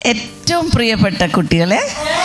ഏറ്റവും പ്രിയപ്പെട്ട കുട്ടികളെ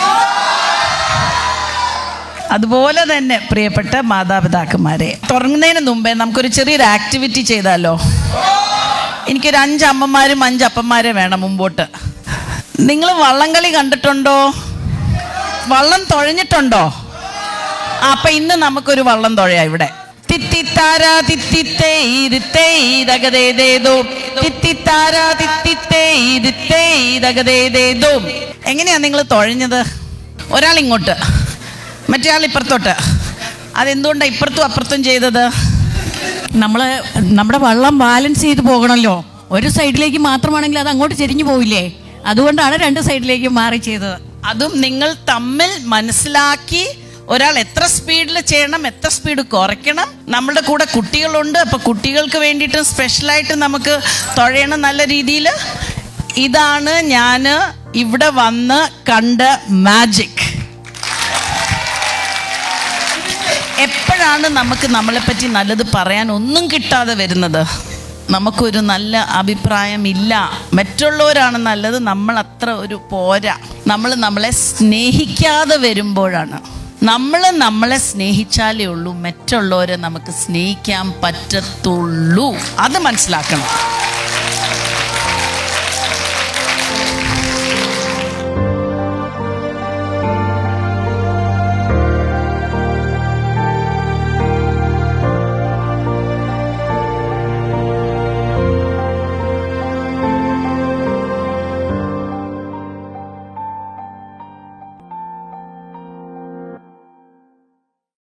അതുപോലെ തന്നെ പ്രിയപ്പെട്ട മാതാപിതാക്കന്മാരെ തുടങ്ങുന്നതിന് മുമ്പേ നമുക്കൊരു ചെറിയൊരു ആക്ടിവിറ്റി ചെയ്താലോ എനിക്കൊരു അഞ്ച് അമ്മമാരും അഞ്ച് അപ്പന്മാരെ വേണം മുമ്പോട്ട് നിങ്ങൾ വള്ളംകളി കണ്ടിട്ടുണ്ടോ വള്ളം തുഴഞ്ഞിട്ടുണ്ടോ ആ, അപ്പൊ ഇന്ന് നമുക്കൊരു വള്ളം തുഴയാ ഇവിടെ തിത്തിത്താര തിത്തിത്തേ ഇരുത്തേ ഇതകതേതേതോ തിത്തിത്താര തിത്തിത്തേ ഇരുത്തേ ഇതകതേതേതോ എങ്ങനെയാ നിങ്ങൾ തുഴഞ്ഞത് ഒരാൾ ഇങ്ങോട്ട് മറ്റേ ആൾ ഇപ്പുറത്തോട്ട് അതെന്തുകൊണ്ടാണ് ഇപ്പുറത്തും അപ്പുറത്തും ചെയ്തത് നമ്മൾ നമ്മുടെ വള്ളം ബാലൻസ് ചെയ്ത് പോകണമല്ലോ ഒരു സൈഡിലേക്ക് മാത്രമാണെങ്കിൽ അത് അങ്ങോട്ട് ചെരിഞ്ഞു പോവില്ലേ അതുകൊണ്ടാണ് രണ്ട് സൈഡിലേക്ക് മാറി ചെയ്തത് അതും നിങ്ങൾ തമ്മിൽ മനസ്സിലാക്കി ഒരാൾ എത്ര സ്പീഡിൽ ചെയ്യണം എത്ര സ്പീഡ് കുറയ്ക്കണം നമ്മളുടെ കൂടെ കുട്ടികളുണ്ട് അപ്പൊ കുട്ടികൾക്ക് വേണ്ടിയിട്ട് സ്പെഷ്യലായിട്ട് നമുക്ക് തുഴയണം നല്ല രീതിയിൽ ഇതാണ് ഞാൻ ഇവിടെ വന്ന് കണ്ട മാജിക് എപ്പോഴാണ് നമുക്ക് നമ്മളെപ്പറ്റി നല്ലത് പറയാൻ ഒന്നും കിട്ടാതെ വരുന്നത് നമുക്കൊരു നല്ല അഭിപ്രായം ഇല്ല മറ്റുള്ളവരാണ് നല്ലത് നമ്മൾ അത്ര ഒരു പോരാ നമ്മൾ നമ്മളെ സ്നേഹിക്കാതെ വരുമ്പോഴാണ് നമ്മൾ നമ്മളെ സ്നേഹിച്ചാലേ ഉള്ളൂ മറ്റുള്ളവരെ നമുക്ക് സ്നേഹിക്കാൻ പറ്റത്തുള്ളൂ അത് മനസ്സിലാക്കണം